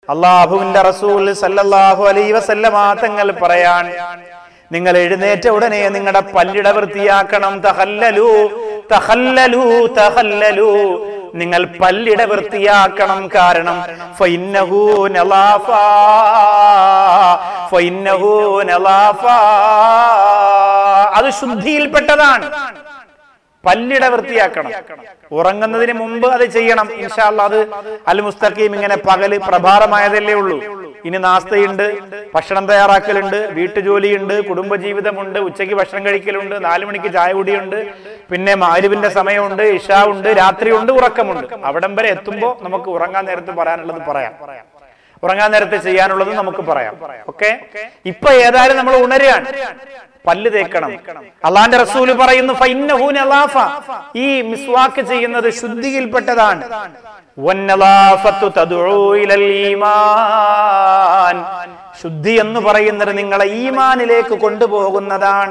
അള്ളാഹുവിന്റെ റസൂൽ സല്ലല്ലാഹു അലൈഹി വസല്ലമ തങ്ങൾ പറയാൻ നിങ്ങൾ എഴുന്നേറ്റ ഉടനെ നിങ്ങളുടെ പല്ലിട വൃത്തിയാക്കണം തഹല്ലലു തഹല്ലലു തഹല്ലലു നിങ്ങൾ പല്ലിട വൃത്തിയാക്കണം കാരണം ഫൈന്നഹു നലാഫ ഫൈന്നഹു നലാഫ അത് ശുദ്ധിയിൽപ്പെട്ടതാണ് പല്ലിട വൃത്തിയാക്കണം ഉറങ്ങുന്നതിന് മുമ്പ് അത് ചെയ്യണം ഇൻഷാല്ല അത് അൽ മുസ്തഖീം ഇങ്ങനെ പകല് പ്രഭാതമായതല്ലേ ഉള്ളൂ ഇനി നാസ്തയുണ്ട് ഭക്ഷണം തയ്യാറാക്കലുണ്ട് വീട്ടുജോലിയുണ്ട് കുടുംബജീവിതമുണ്ട് ഉച്ചയ്ക്ക് ഭക്ഷണം കഴിക്കലുണ്ട് നാലു മണിക്ക് ചായ കുടിയുണ്ട് പിന്നെ മാരുവിന്റെ സമയമുണ്ട് ഇഷ ഉണ്ട് രാത്രിയുണ്ട് ഉറക്കമുണ്ട് അവിടം വരെ എത്തുമ്പോൾ നമുക്ക് ഉറങ്ങാൻ നേരത്ത് പറയാനുള്ളത് പറയാം ഉറങ്ങാൻ നേരത്തെ ചെയ്യാനുള്ളത് നമുക്ക് പറയാം ഓക്കെ ഇപ്പൊ ഏതായാലും നമ്മൾ ഉണരുകയാണ് പല്ല് തേക്കണം അള്ളാന്റെ റസൂല് പറയുന്നു ഫൈന്നഹു നലാഫ. ഈ മിസ്വാക്ക് ചെയ്യുന്നത് ശുദ്ധിയിൽപ്പെട്ടതാണ് വന്നലാഫത്തു തദ്ഉ ഇലൽ ഈമാൻ. ശുദ്ധി എന്ന് പറയുന്നത് നിങ്ങളെ ഈമാനിലേക്ക് കൊണ്ടുപോകുന്നതാണ്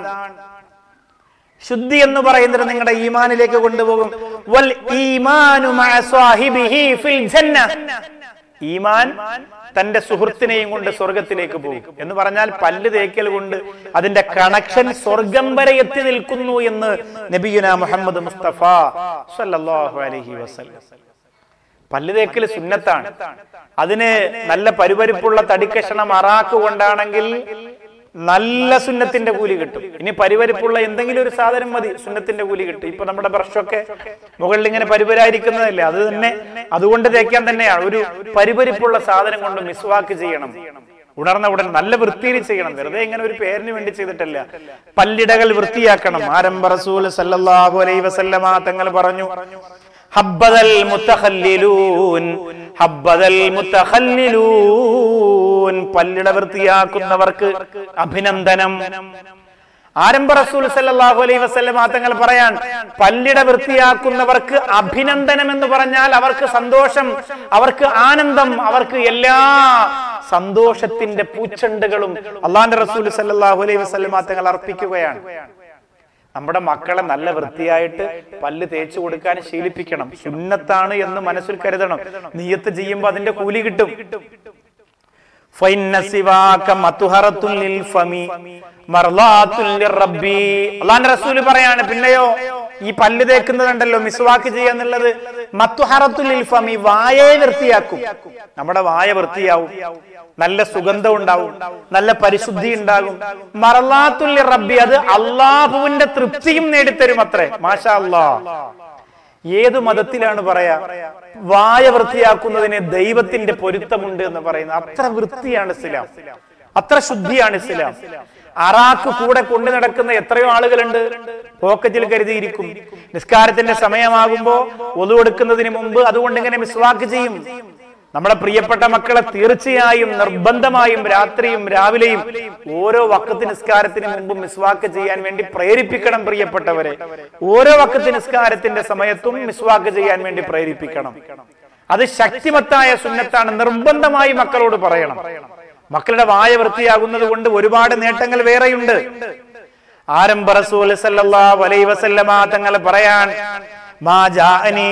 ശുദ്ധി എന്ന് പറയുന്നത് നിങ്ങളുടെ ഈമാനിലേക്ക് കൊണ്ടുപോകും വൽ ഈമാനു മഅ സ്വാഹിബിഹി ഫിൽ ജന്ന ഈമാൻ തന്റെ സുഹൃത്തിനെയും കൊണ്ട് സ്വർഗത്തിലേക്ക് പോകും എന്ന് പറഞ്ഞാൽ പല്ല് തേക്കൽ കൊണ്ട് അതിന്റെ കണക്ഷൻ സ്വർഗം വരെ എത്തി നിൽക്കുന്നു എന്ന് നബിയുന മുഹമ്മദ് മുസ്തഫ സല്ലല്ലാഹു അലൈഹി വസല്ലം പല്ല് തേക്കൽ സുന്നത്താണ് അതിന് നല്ല പരിപരിപ്പുള്ള തടിക്കഷണം അറാക്ക് കൊണ്ടാണെങ്കിൽ നല്ല സുന്നത്തിന്റെ കൂലി കിട്ടും ഇനി പരിപരിപ്പുള്ള എന്തെങ്കിലും ഒരു സാധനം മതി സുന്നത്തിന്റെ കൂലി കിട്ടും ഇപ്പൊ നമ്മുടെ ബ്രഷൊക്കെ മുകളിൽ ഇങ്ങനെ പരിപരായിരിക്കുന്നതല്ലേ അത് തന്നെ അതുകൊണ്ട് തേക്കാൻ തന്നെയാണ് ഒരു പരിപരിപ്പുള്ള സാധനം കൊണ്ട് മിസ്വാക്ക് ചെയ്യണം ഉണർന്ന ഉടൻ നല്ല വൃത്തിയിൽ ചെയ്യണം വെറുതെ ഇങ്ങനെ ഒരു പേരിന് വേണ്ടി ചെയ്തിട്ടല്ല പല്ലിടകൾ വൃത്തിയാക്കണം ആരംഭ റസൂൽ സല്ലല്ലാഹു അലൈഹി വസല്ലമ തങ്ങൾ പറഞ്ഞു ഹബ്ബദൽ മുത്തഖല്ലിലൂൻ ഹബ്ബദൽ മുത്തഖല്ലിലൂൻ പല്ലിട വൃത്തിയാക്കുന്നവർക്ക് അഭിനന്ദനം ആരംഭ റസൂൽ സല്ലല്ലാഹു അലൈഹി വസല്ലം തങ്ങൾ പറയാൻ പല്ലിട വൃത്തിയാക്കുന്നവർക്ക് അഭിനന്ദനം എന്ന് പറഞ്ഞാൽ അവർക്ക് സന്തോഷം അവർക്ക് ആനന്ദം അവർക്ക് എല്ലാ സന്തോഷത്തിന്റെ പൂച്ചെണ്ടുകളും അള്ളാന്റെ റസൂൽ സല്ലല്ലാഹു അലൈഹി വസല്ലം തങ്ങൾ അർപ്പിക്കുകയാണ് നമ്മുടെ മക്കളെ നല്ല വൃത്തിയായിട്ട് പല്ല് തേച്ചു കൊടുക്കാൻ ശീലിപ്പിക്കണം സുന്നത്താണ് എന്ന് മനസ്സിൽ കരുതണം നീയത്ത് ചെയ്യുമ്പോൾ അതിന്റെ കൂലി കിട്ടും ഫൈന്ന സിവാക മതുഹറത്തുൻ ലിൽ ഫമി മർളാത്തുൻ ലിറബ്ബി അല്ലാഹുവിന്റെ റസൂൽ പറയാണ് പിന്നെയോ ഈ പല്ല് തേക്കുന്നതുണ്ടല്ലോ മിസ്വാക്ക് ചെയ്യാന്നുള്ളത് മത്തുഹറത്തുൽ ലിൽ ഫമി വായയെ വൃത്തിയാക്കും നമ്മുടെ വായ വൃത്തിയാവും നല്ല സുഗന്ധം ഉണ്ടാവും നല്ല പരിശുദ്ധി ഉണ്ടാകും മറലാത്തുൽ റബ്ബി അത് അള്ളാഹുവിന്റെ തൃപ്തിയും നേടിത്തരും അത്രേ മാഷാ അല്ലാ ഏത് മതത്തിലാണ് പറയാ വായ വൃത്തിയാക്കുന്നതിന് ദൈവത്തിന്റെ പൊരുത്തമുണ്ട് എന്ന് പറയുന്നത് അത്ര വൃത്തിയാണ് ഇസ്ലാം അത്ര ശുദ്ധിയാണ് ഇസ്ലാം അറാക്ക് കൂടെ കൊണ്ടു നടക്കുന്ന എത്രയോ ആളുകളുണ്ട് പോക്കറ്റിൽ കരുതിയിരിക്കും നിസ്കാരത്തിന്റെ സമയമാകുമ്പോ ഒതുവെടുക്കുന്നതിന് മുമ്പ് അതുകൊണ്ട് ഇങ്ങനെ മിസ്വാക്ക് ചെയ്യും നമ്മുടെ പ്രിയപ്പെട്ട മക്കളെ തീർച്ചയായും നിർബന്ധമായും രാത്രിയും രാവിലെയും ഓരോ വക്കത്ത് നിസ്കാരത്തിന് മുമ്പ് മിസ്വാക്ക് ചെയ്യാൻ വേണ്ടി പ്രേരിപ്പിക്കണം പ്രിയപ്പെട്ടവരെ ഓരോ വക്കത്ത് നിസ്കാരത്തിന്റെ സമയത്തും മിസ്വാക്ക് ചെയ്യാൻ വേണ്ടി പ്രേരിപ്പിക്കണം അത് ശക്തിമത്തായ സുന്നത്താണ് നിർബന്ധമായി മക്കളോട് പറയണം മക്കളുടെ വായ വൃത്തിയാകുന്നത് കൊണ്ട് ഒരുപാട് നേട്ടങ്ങൾ വേറെയുണ്ട് ആരംഭ റസൂൽ സല്ലല്ലാഹു അലൈഹി വസല്ലമ തങ്ങൾ പറയാൻ മാ ജാഅനി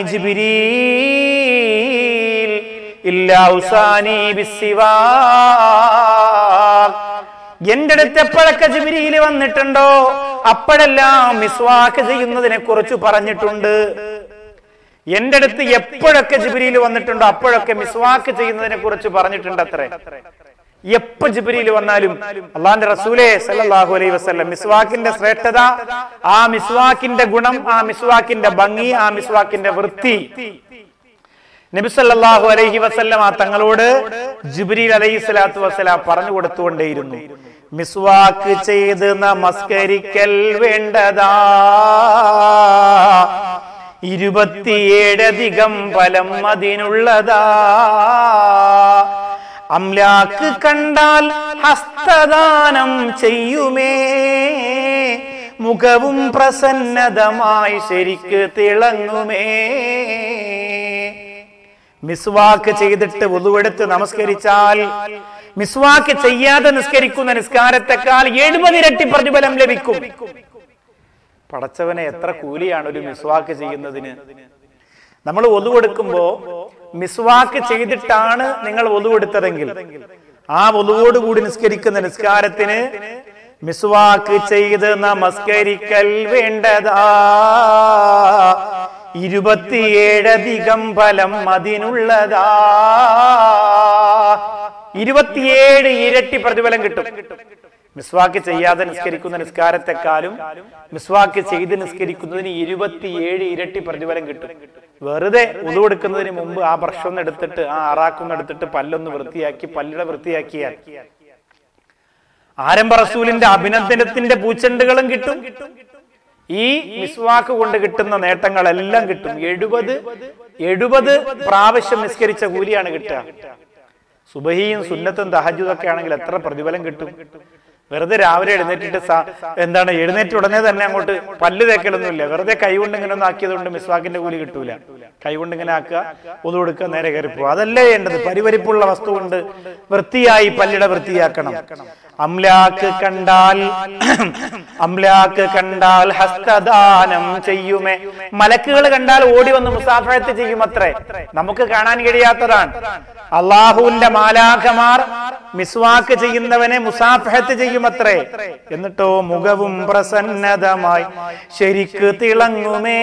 ജിബ്രീൽ ഇല്ലാ ഉസാനി ബിസ്സിവാക് എന്റെ അടുത്ത് എപ്പോഴൊക്കെ ജിബിരിയിൽ വന്നിട്ടുണ്ടോ അപ്പോഴെല്ലാം മിസ്വാക്ക് ചെയ്യുന്നതിനെ കുറിച്ച് പറഞ്ഞിട്ടുണ്ട് എന്റെ അടുത്ത് എപ്പോഴൊക്കെ ജിബിരിയിൽ വന്നിട്ടുണ്ടോ അപ്പോഴൊക്കെ മിസ്വാക്ക് ചെയ്യുന്നതിനെ കുറിച്ച് പറഞ്ഞിട്ടുണ്ട് അത്രേ എപ്പോ ജിബിരിയിൽ വന്നാലും അള്ളാന്റെ റസൂലേ സല്ലല്ലാഹു അലൈഹി വസല്ലം മിസ്വാക്കിന്റെ ശ്രേഷ്ഠത ആ മിസ്വാക്കിന്റെ ഗുണം ആ മിസ്വാക്കിന്റെ ഭംഗി ആ മിസ്വാക്കിന്റെ വൃത്തി നബിസല്ലാഹു അലൈഹി വസല്ലം ആ തങ്ങളോട് ജിബ്രീൽ അലൈഹി സ്വലാത്തു വസ്സലാം പറഞ്ഞു കൊടുത്തുകൊണ്ടേയിരുന്നു മിസ്വാക്ക് ചെയ്ത് നമസ്കരിക്കൽ വേണ്ടതാ ഇരുപത്തിയേഴധികം ഫലം അതിനുള്ളതാ അംലാക്ക് കണ്ടാൽ ഹസ്തദാനം ചെയ്യുമേ മുഖവും പ്രസന്നതമായി ശരിക്ക് തിളങ്ങുമേ മിസ്വാക്ക് ചെയ്തിട്ട് ഒതുവെടുത്ത് നമസ്കരിച്ചാൽ മിസ്വാക്ക് ചെയ്യാതെ നിസ്കരിക്കുന്ന നിസ്കാരത്തെക്കാൾ എഴുപത് ഇരട്ടി പ്രതിഫലം ലഭിക്കും പടച്ചവനെ എത്ര കൂലിയാണ് ഒരു മിസ്വാക്ക് ചെയ്യുന്നതിന് നമ്മൾ ഒതുവെടുക്കുമ്പോ മിസ്വാക്ക് ചെയ്തിട്ടാണ് നിങ്ങൾ ഒതു എടുത്തതെങ്കിൽ ആ ഒതുവോടുകൂടി നിസ്കരിക്കുന്ന നിസ്കാരത്തിന് മിസ്വാക്ക് ചെയ്ത് നമസ്കരിക്കൽ വേണ്ടതാ ഇരുപത്തിയേഴധികം ഫലം അതിനുള്ളതാ ഇരുപത്തിയേഴ് ഇരട്ടി പ്രതിഫലം കിട്ടും മിസ്വാക്ക് ചെയ്യാതെ നിസ്കരിക്കുന്ന നിസ്കാരത്തെക്കാളും മിസ്വാക്ക് ചെയ്ത് നിസ്കരിക്കുന്നതിന് ഇരുപത്തിയേഴ് ഇരട്ടി പ്രതിഫലം കിട്ടും വെറുതെ ഉതുവെടുക്കുന്നതിന് മുമ്പ് ആ ബ്രഷൊന്ന് എടുത്തിട്ട് ആ അറാക്കൊന്ന് എടുത്തിട്ട് പല്ലൊന്ന് വൃത്തിയാക്കി പല്ലിടെ വൃത്തിയാക്കിയാൽ ആരംഭ റസൂലിന്റെ അഭിനന്ദനത്തിന്റെ പൂച്ചെണ്ടുകളും കിട്ടും ഈ മിസ്വാക്ക് കൊണ്ട് കിട്ടുന്ന നേട്ടങ്ങളെല്ലാം കിട്ടും എഴുപത് എഴുപത് പ്രാവശ്യം നിസ്കരിച്ച കൂലിയാണ് കിട്ടുക സുബഹിയും സുന്നത്തും തഹജുദൊക്കെ ആണെങ്കിൽ എത്ര പ്രതിഫലം കിട്ടും വെറുതെ രാവിലെ എഴുന്നേറ്റിട്ട് സ- എന്താണ് എഴുന്നേറ്റ് ഉടനെ തന്നെ അങ്ങോട്ട് പല്ല് തേക്കലൊന്നുമില്ല വെറുതെ കൈകൊണ്ട് ഇങ്ങനെ ഒന്ന് ആക്കിയത് കൊണ്ട് മിസ്വാക്കിന്റെ കൂലി കിട്ടൂല കൈകൊണ്ട് ഇങ്ങനെ ആക്കുക ഒതു കൊടുക്കുക നേരെ കയറി പോവുക അതല്ലേ വേണ്ടത് പരിവരിപ്പുള്ള വസ്തു കൊണ്ട് വൃത്തിയായി പല്ലിട വൃത്തിയാക്കണം അംലാക്ക് കണ്ടാൽ അംലാക്ക് കണ്ടാൽ ഹസ്തദാനം ചെയ്യുമേ മലക്കുകൾ കണ്ടാൽ ഓടി വന്ന് മുസാഫഴത്ത് ചെയ്യുമത്രേ നമുക്ക് കാണാൻ കഴിയാത്തതാണ് അള്ളാഹുവിന്റെ മാലാഖമാർ മിസ്വാക്ക് ചെയ്യുന്നവനെ മുസാഫഹത്ത് ചെയ്യുമത്രേ എന്നിട്ടോ മുഖവും പ്രസന്നതമായി ശരിക്ക് തിളങ്ങുമേ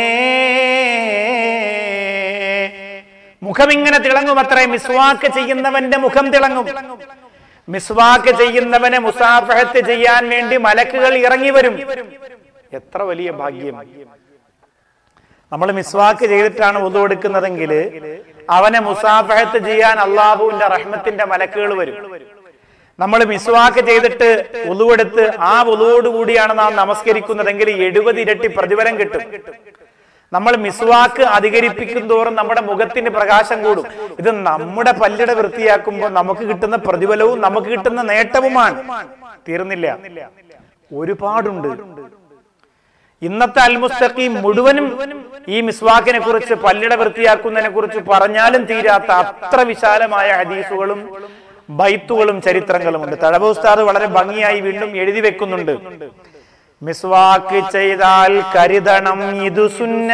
മുഖം ഇങ്ങനെ തിളങ്ങുമത്രേ മിസ്വാക്ക് ചെയ്യുന്നവന്റെ മുഖം തിളങ്ങും മിസ്വാക്ക് ചെയ്യുന്നവനെ മുസാഫഹത്ത് ചെയ്യാൻ വേണ്ടി മലക്കുകൾ ഇറങ്ങി വരും എത്ര വലിയ ഭാഗ്യം നമ്മൾ മിസ്വാക്ക് ചെയ്തിട്ടാണ് ഉതു എടുക്കുന്നതെങ്കിൽ അവനെ മുസാഫഹത്ത് ചെയ്യാൻ അള്ളാഹുവിന്റെ റഹ്മത്തിന്റെ മലക്കുകൾ വരും നമ്മൾ മിസ്വാക്ക് ചെയ്തിട്ട് ഉളുവെടുത്ത് ആ ഉളുവോടുകൂടിയാണ് നാം നമസ്കരിക്കുന്നതെങ്കിൽ എഴുപത് ഇരട്ടി പ്രതിഫലം കിട്ടും നമ്മൾ മിസ്വാക്ക് അധികരിപ്പിക്കും തോറും നമ്മുടെ മുഖത്തിന് പ്രകാശം കൂടും ഇത് നമ്മുടെ പല്ലിട വൃത്തിയാക്കുമ്പോൾ നമുക്ക് കിട്ടുന്ന പ്രതിഫലവും നമുക്ക് കിട്ടുന്ന നേട്ടവുമാണ് തീർന്നില്ല ഒരുപാടുണ്ട് ഇന്നത്തെ അൽമുസ്തഖീം മുഴുവനും ഈ മിസ്വാക്കിനെ കുറിച്ച് പല്ലിട വൃത്തിയാക്കുന്നതിനെ കുറിച്ച് പറഞ്ഞാലും തീരാത്ത അത്ര വിശാലമായ ഹദീസുകളും ബൈത്തുകളും ചരിത്രങ്ങളും ഉണ്ട് തഴവ ഉസ്താദ് വളരെ ഭംഗിയായി വീണ്ടും എഴുതി വെക്കുന്നുണ്ട് മിസ്വാക്ക് ചെയ്താൽ കരുതണം ഇതു സുന്ന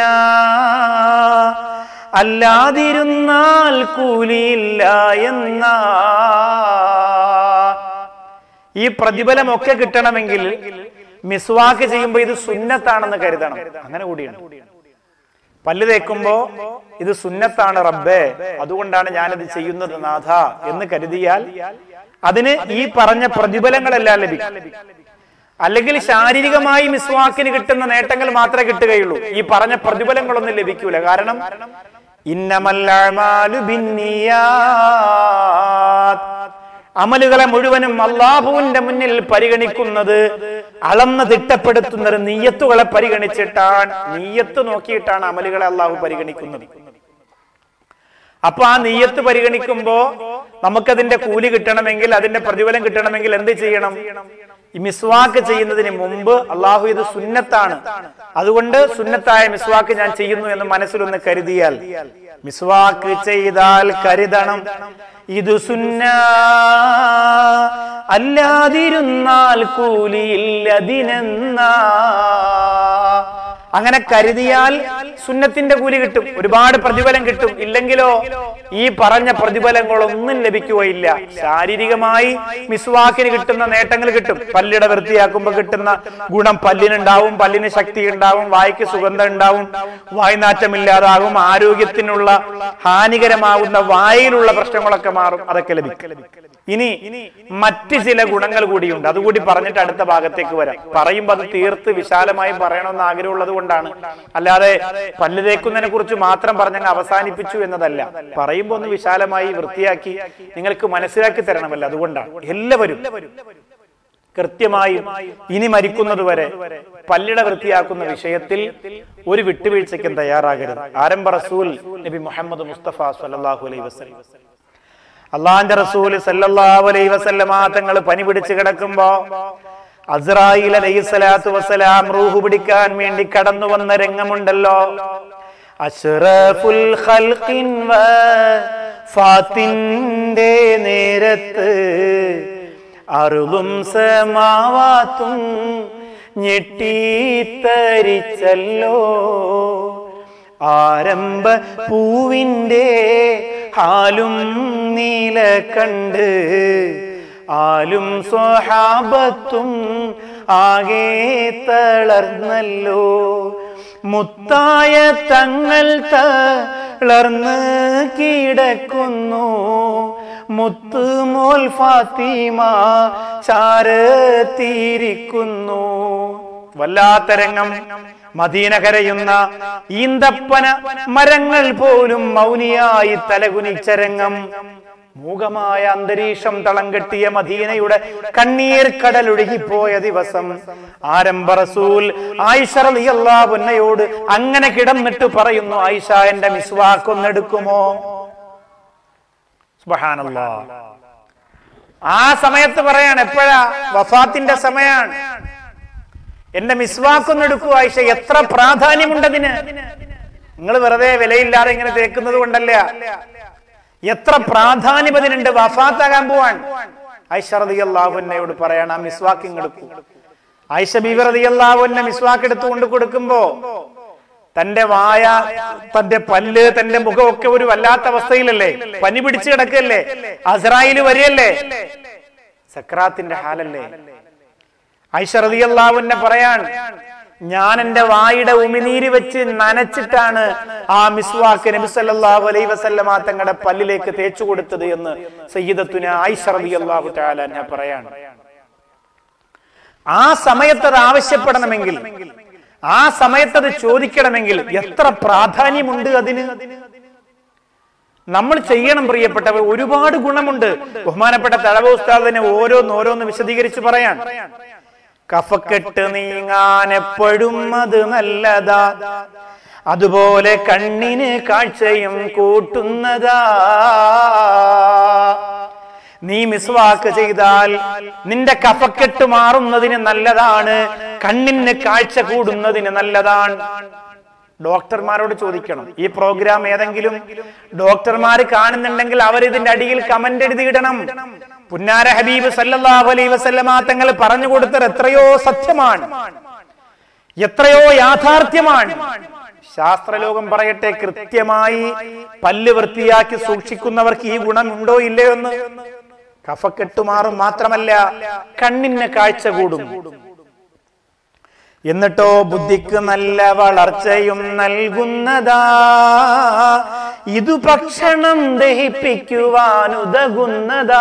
അല്ലാതിരുന്നാൽ കൂലിയില്ല എന്നാ ഈ പ്രതിഫലമൊക്കെ കിട്ടണമെങ്കിൽ മിസ്വാക്ക് ചെയ്യുമ്പോൾ ഇത് സുന്നത്താണെന്ന് കരുതണം അങ്ങനെ കൂടിയാണ് പല്ല് തേക്കുമ്പോ ഇത് സുന്നത്താണ് റബ്ബേ അതുകൊണ്ടാണ് ഞാനിത് ചെയ്യുന്നത് നാഥ എന്ന് കരുതിയാൽ അതിന് ഈ പറഞ്ഞ പ്രതിഫലങ്ങളെല്ലാം ലഭിക്കും അല്ലെങ്കിൽ ശാരീരികമായി മിസ്വാക്കിന് കിട്ടുന്ന നേട്ടങ്ങൾ മാത്രമേ കിട്ടുകയുള്ളൂ ഈ പറഞ്ഞ പ്രതിഫലങ്ങളൊന്നും ലഭിക്കൂല കാരണം ഇന്നമല്ലാമാലു അമലുകളെ മുഴുവനും അള്ളാഹുവിന്റെ മുന്നിൽ പരിഗണിക്കുന്നത് അളന്ന് തിട്ടപ്പെടുത്തുന്നത് നീയത്തുകളെ പരിഗണിച്ചിട്ടാണ് നീയത്ത് നോക്കിയിട്ടാണ് അമലുകളെ അള്ളാഹു പരിഗണിക്കുന്നത് അപ്പൊ ആ നീയത്ത് പരിഗണിക്കുമ്പോ നമുക്കതിന്റെ കൂലി കിട്ടണമെങ്കിൽ അതിന്റെ പ്രതിഫലം കിട്ടണമെങ്കിൽ എന്ത് ചെയ്യണം ഈ മിസ്വാക്ക് ചെയ്യുന്നതിന് മുമ്പ് അള്ളാഹു ഇത് സുന്നത്താണ് അതുകൊണ്ട് സുന്നത്തായ മിസ്വാക്ക് ഞാൻ ചെയ്യുന്നു എന്ന് മനസ്സിലൊന്ന് കരുതിയാൽ മിസ്വാക്ക് ചെയ്താൽ കരുതണം ഇത് സുന്ന അല്ലാതിരുന്നാൽ കൂലിയില്ലതിനെന്നാ അങ്ങനെ കരുതിയാൽ സുന്നത്തിന്റെ കൂലി കിട്ടും ഒരുപാട് പ്രതിഫലം കിട്ടും ഇല്ലെങ്കിലോ ഈ പറഞ്ഞ പ്രതിഫലങ്ങളൊന്നും ലഭിക്കുകയില്ല ശാരീരികമായി മിസ്വാക്കിന് കിട്ടുന്ന നേട്ടങ്ങൾ കിട്ടും പല്ലിട വൃത്തിയാക്കുമ്പോൾ കിട്ടുന്ന ഗുണം പല്ലിനുണ്ടാവും പല്ലിന് ശക്തി ഉണ്ടാവും വായ്ക്ക് സുഗന്ധം ഉണ്ടാവും വായ്നാറ്റമില്ലാതാകും ആരോഗ്യത്തിനുള്ള ഹാനികരമാകുന്ന വായിലുള്ള പ്രശ്നങ്ങളൊക്കെ മാറും അതൊക്കെ ലഭിക്കും ഇനി മറ്റ് ചില ഗുണങ്ങൾ കൂടിയുണ്ട് അതുകൂടി പറഞ്ഞിട്ട് അടുത്ത ഭാഗത്തേക്ക് വരാം പറയുമ്പോൾ അത് തീർത്ത് വിശാലമായി പറയണമെന്ന് ആഗ്രഹമുള്ളത് കൊണ്ടാണ് അല്ലാതെ പല്ല് തേക്കുന്നതിനെ കുറിച്ച് മാത്രം പറഞ്ഞങ്ങ് അവസാനിപ്പിച്ചു എന്നതല്ല പറയുമ്പോൾ ഒന്ന് വിശാലമായി വൃത്തിയാക്കി നിങ്ങൾക്ക് മനസ്സിലാക്കി തരണമല്ലോ അതുകൊണ്ടാണ് എല്ലാവരും കൃത്യമായും ഇനി മരിക്കുന്നത് വരെ പല്ലിട വൃത്തിയാക്കുന്ന വിഷയത്തിൽ ഒരു വിട്ടുവീഴ്ചയ്ക്കും തയ്യാറാകരുത് ആരംഭ റസൂൽ നബി മുഹമ്മദ് മുസ്തഫ സല്ലല്ലാഹു അലൈഹി വസല്ലം അള്ളാന്റെ റസൂൽ സല്ലല്ലാഹു അലൈഹി വസല്ലമ തങ്ങൾ പനി പിടിച്ച് കിടക്കുമ്പോ അസ്രായിൽ അലൈഹി സ്വലാത്തു വസ്സലാം റൂഹ് പിടിക്കാൻ വേണ്ടി കടന്നു വന്ന രംഗമുണ്ടല്ലോ അഷ്റഫുൽ ഖൽഖിൻ ഫാത്തിന്റെ നേരത്ത് അറുതും സമാവാത്തും ഞെട്ടിത്തരിച്ചല്ലോ ആരംഭ പൂവിന്റെ ഹാലും നീല കണ്ട് ആലും സ്വഹാബത്തും ആകെ തളർന്നല്ലോ മുത്തായ തങ്ങൾ തളർന്ന് കിടക്കുന്നു മുത്തുമോൽ ഫാത്തിമ ചാരത്തിരിക്കുന്നു വല്ലാത്ത രംഗം മദീന കരയുന്ന ഈന്തപ്പന മരങ്ങൾ പോലും മൗനിയായി തലകുനിച്ച രംഗം മൂകമായ അന്തരീക്ഷം തളം കെട്ടിയ മദീനയുടെ കണ്ണീർ കടലൊഴുകിപ്പോയ ദിവസം ആരംഭ റസൂൽ ആയിഷ റളിയല്ലാഹുന്നയോട് അങ്ങനെ കിടന്നിട്ട് പറയുന്നു ആയിഷ എന്റെ മിസ്വാക്കൊന്നെടുക്കുമോ സുബ്ഹാനല്ലാ ആ സമയത്ത് പറയാണ് എപ്പോഴാ വഫാത്തിന്റെ സമയാണ് എന്റെ മിസ്വാക്കൊന്നെടുക്കൂ ആയിഷ എത്ര പ്രാധാന്യമുണ്ടതിന് നിങ്ങൾ വെറുതെ വിലയില്ലാതെ ഇങ്ങനെ തേക്കുന്നത് കൊണ്ടല്ല എത്ര പ്രാധാന്യം അതിനുണ്ട് വഫാത്താകാൻ പോവാൻ ഐഷ റളിയല്ലാഹുവിനോട് പറയണം ആ മിസ്വാക്ക് ഇങ്ങെടുക്കൂ ഐഷ ബീവി റളിയല്ലാഹുവിനെ മിസ്വാക്ക് എടുത്തുകൊണ്ട് കൊടുക്കുമ്പോ തന്റെ വായ തന്റെ പല്ല് തന്റെ മുഖമൊക്കെ ഒരു വല്ലാത്ത അവസ്ഥയിലല്ലേ പനി പിടിച്ചു കിടക്കല്ലേ അസ്രായിൽ വരികയല്ലേ സക്രാത്തിന്റെ ഹാലല്ലേ ഐഷ റളിയല്ലാഹുവിനെ പറയാൻ ഞാൻ എന്റെ വായുടെ ഉമിനീര് വെച്ച് നനച്ചിട്ടാണ് ആ മിസ്വാക്ക് നബി സല്ലല്ലാഹു അലൈഹി വസല്ലമ തങ്ങളുടെ പല്ലിലേക്ക് തേച്ചു കൊടുത്തത് എന്ന് സയ്യിദത്തുന ഐഷ റളിയല്ലാഹു തആല അൻഹ പറയാണ് ആ സമയത്ത് അത് ആവശ്യപ്പെടണമെങ്കിൽ ആ സമയത്ത് അത് ചോദിക്കണമെങ്കിൽ എത്ര പ്രാധാന്യമുണ്ട് അതിന് നമ്മൾ ചെയ്യണം പ്രിയപ്പെട്ടവർ ഒരുപാട് ഗുണമുണ്ട് ബഹുമാനപ്പെട്ട തഴവ ഉസ്താദിനെ ഓരോന്നോരോന്ന് വിശദീകരിച്ച് പറയാൻ കഫക്കെട്ട് നീങ്ങാൻ എപ്പോഴും അത് നല്ലതാ അതുപോലെ കണ്ണിന് കാഴ്ചയും കൂട്ടുന്നതാ നീ മിസ്വാക്ക് ചെയ്താൽ നിന്റെ കഫക്കെട്ട് മാറുന്നതിന് നല്ലതാണ് കണ്ണിന് കാഴ്ച കൂടുന്നതിന് നല്ലതാണ് ഡോക്ടർമാരോട് ചോദിക്കണം ഈ പ്രോഗ്രാം ഏതെങ്കിലും ഡോക്ടർമാർ കാണുന്നുണ്ടെങ്കിൽ അവർ ഇതിന്റെ അടിയിൽ കമന്റ് എഴുതിയിടണം പുന്നാര ഹബീബ് സല്ലല്ലാഹു അലൈഹി വസല്ലമ തങ്ങൾ പറഞ്ഞു കൊടുത്തത് എത്രയോ സത്യമാണ് എത്രയോ യാഥാർത്ഥ്യമാണ് ശാസ്ത്രലോകം പറയട്ടെ കൃത്യമായി പല്ല് വൃത്തിയാക്കി സൂക്ഷിക്കുന്നവർക്ക് ഈ ഗുണം ഉണ്ടോ ഇല്ലയോ എന്ന് കഫക്കെട്ട് മാറും മാത്രമല്ല കണ്ണിന് കാഴ്ച കൂടും എന്നിട്ടോ ബുദ്ധിക്ക് നല്ല വളർച്ചയും നൽകുന്നതാ ഇതു ഭക്ഷണം ദഹിപ്പിക്കുവാനുതകുന്നതാ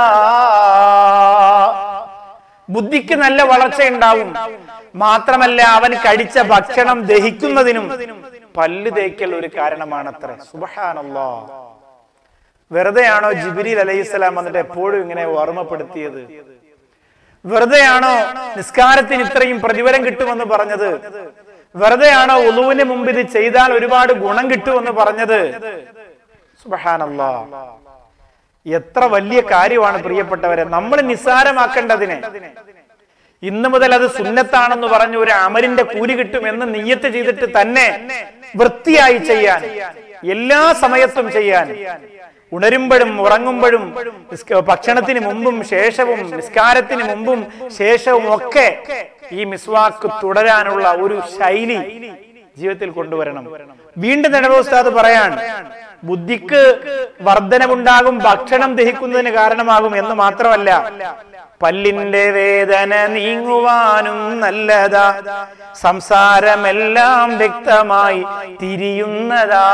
ബുദ്ധിക്ക് നല്ല വളർച്ച ഉണ്ടാവും മാത്രമല്ല അവൻ കഴിച്ച ഭക്ഷണം ദഹിക്കുന്നതിനും പല്ല് തേക്കൽ ഒരു കാരണമാണത്രേ സുബഹാനല്ലാ വെറുതെയാണോ ജിബിരിൽ അലൈഹിസ്സലാം വന്നിട്ട് എപ്പോഴും ഇങ്ങനെ ഓർമ്മപ്പെടുത്തിയത് വെറുതെയാണോ നിസ്കാരത്തിന് ഇത്രയും പ്രതിഫലം കിട്ടുമെന്ന് പറഞ്ഞത് വെറുതെയാണോ ഉളുവിന് മുമ്പ് ഇത് ചെയ്താൽ ഒരുപാട് ഗുണം കിട്ടുമെന്ന് പറഞ്ഞത് സുബഹാനല്ലാ എത്ര വലിയ കാര്യമാണ് പ്രിയപ്പെട്ടവരെ നമ്മൾ നിസ്സാരമാക്കേണ്ടതിനെ ഇന്ന് മുതൽ അത് സുന്നത്താണെന്ന് പറഞ്ഞു ഒരു അമലിന്റെ കൂലി കിട്ടുമെന്ന് നിയ്യത്ത് ചെയ്തിട്ട് തന്നെ വൃത്തിയായി ചെയ്യാൻ എല്ലാ സമയത്തും ചെയ്യാൻ ഉണരുമ്പോഴും ഉറങ്ങുമ്പോഴും നിസ്ക- ഭക്ഷണത്തിന് മുമ്പും ശേഷവും നിസ്കാരത്തിന് മുമ്പും ശേഷവും ഒക്കെ ഈ മിസ്വാക്ക് തുടരാനുള്ള ഒരു ശൈലി ജീവിതത്തിൽ കൊണ്ടുവരണം വീണ്ടും നടവസ്ഥാത് പറയാൻ ബുദ്ധിക്ക് വർധനവുണ്ടാകും ഭക്ഷണം ദഹിക്കുന്നതിന് കാരണമാകും എന്ന് മാത്രമല്ല പല്ലിന്റെ വേദന നീങ്ങുവാനും നല്ലതാ സംസാരമെല്ലാം വ്യക്തമായി തിരിയുന്നതാ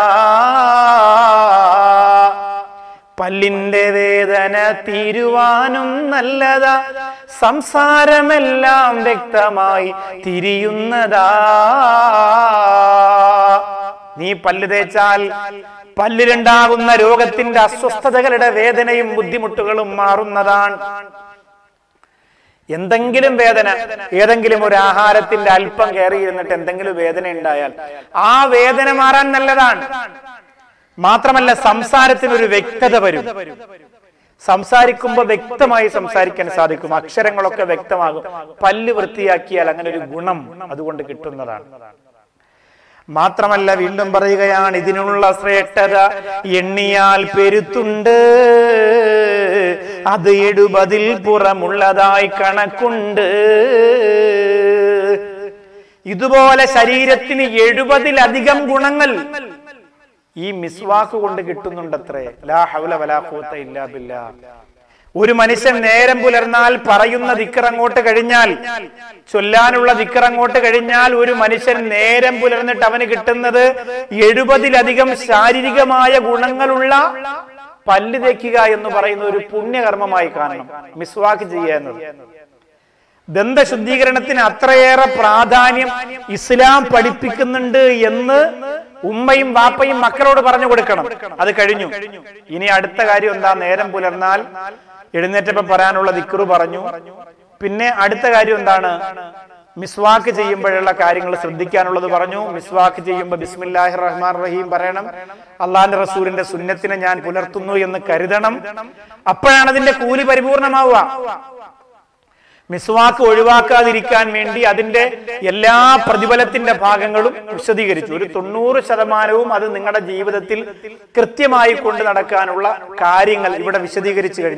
പല്ലിന്റെ വേദന തീരുവാനും നല്ലതാ സംസാരമെല്ലാം വ്യക്തമായി തിരിയുന്നതാ നീ പല്ല് തേച്ചാൽ പല്ലിലുണ്ടാകുന്ന രോഗത്തിന്റെ അസ്വസ്ഥതകളുടെ വേദനയും ബുദ്ധിമുട്ടുകളും മാറുന്നതാണ് എന്തെങ്കിലും വേദന ഏതെങ്കിലും ഒരു ആഹാരത്തിന്റെ അല്പം കയറി ഇരുന്നിട്ട് എന്തെങ്കിലും വേദന ഉണ്ടായാൽ ആ വേദന മാറാൻ നല്ലതാണ് മാത്രമല്ല സംസാരത്തിന് ഒരു വ്യക്തത വരും സംസാരിക്കുമ്പോൾ വ്യക്തമായി സംസാരിക്കാൻ സാധിക്കും അക്ഷരങ്ങളൊക്കെ വ്യക്തമാകും പല്ല് വൃത്തിയാക്കിയാൽ അങ്ങനെ ഒരു ഗുണം അതുകൊണ്ട് കിട്ടുന്നതാണ് മാത്രമല്ല വീണ്ടും പറയുകയാണ് ഇതിനുള്ള ശ്രേഷ്ഠത എണ്ണിയാൽ പെരുത്തുണ്ട് അത് എഴുപതിൽ പുറമുള്ളതായി കണക്കുണ്ട് ഇതുപോലെ ശരീരത്തിന് എഴുപതിലധികം ഗുണങ്ങൾ ഈ മിസ്വാക്ക് കൊണ്ട് കിട്ടുന്നുണ്ടത്രേ ലാ ഹൗല വലാ ഖുവത ഇല്ലാ ബില്ലാ ഒരു മനുഷ്യൻ നേരം പുലർന്നാൽ പറയുന്ന ദിക്കർ അങ്ങോട്ട് കഴിഞ്ഞാൽ ചൊല്ലാനുള്ള ദിക്കർ അങ്ങോട്ട് കഴിഞ്ഞാൽ ഒരു മനുഷ്യൻ നേരം പുലർന്നിട്ട് അവന് കിട്ടുന്നത് എഴുപതിലധികം ശാരീരികമായ ഗുണങ്ങളുള്ള പല്ല് തേക്കുക എന്ന് പറയുന്ന ഒരു പുണ്യകർമ്മമായി കാണണം മിസ്വാക്ക് ചെയ്യുക എന്നത് ദന്തശുദ്ധീകരണത്തിന് അത്രയേറെ പ്രാധാന്യം ഇസ്ലാം പഠിപ്പിക്കുന്നുണ്ട് എന്ന് ഉമ്മയും വാപ്പയും മക്കളോട് പറഞ്ഞു കൊടുക്കണം അത് കഴിഞ്ഞു ഇനി അടുത്ത കാര്യം എന്താ നേരം പുലർന്നാൽ എഴുന്നേറ്റപ്പം പറയാനുള്ള ദിക്റു പറഞ്ഞു പിന്നെ അടുത്ത കാര്യം എന്താണ് മിസ്വാക്ക് ചെയ്യുമ്പോഴുള്ള കാര്യങ്ങൾ ശ്രദ്ധിക്കാനുള്ളത് പറഞ്ഞു മിസ്വാക്ക് ചെയ്യുമ്പോൾ ബിസ്മില്ലാഹി റഹ്മാൻ റഹീം പറയണം അള്ളാന്റെ റസൂലിന്റെ സുന്നത്തിനെ ഞാൻ പുലർത്തുന്നു എന്ന് കരുതണം അപ്പോഴാണ് അതിന്റെ കൂലി പരിപൂർണമാവുക മിസ്വാക്ക് ഒഴിവാക്കാതിരിക്കാൻ വേണ്ടി അതിന്റെ എല്ലാ പ്രതിഫലത്തിന്റെ ഭാഗങ്ങളും വിശദീകരിച്ചു ഒരു തൊണ്ണൂറ് ശതമാനവും അത് നിങ്ങളുടെ ജീവിതത്തിൽ കൃത്യമായി കൊണ്ട് നടക്കാനുള്ള കാര്യങ്ങൾ ഇവിടെ വിശദീകരിച്ചു കഴിഞ്ഞു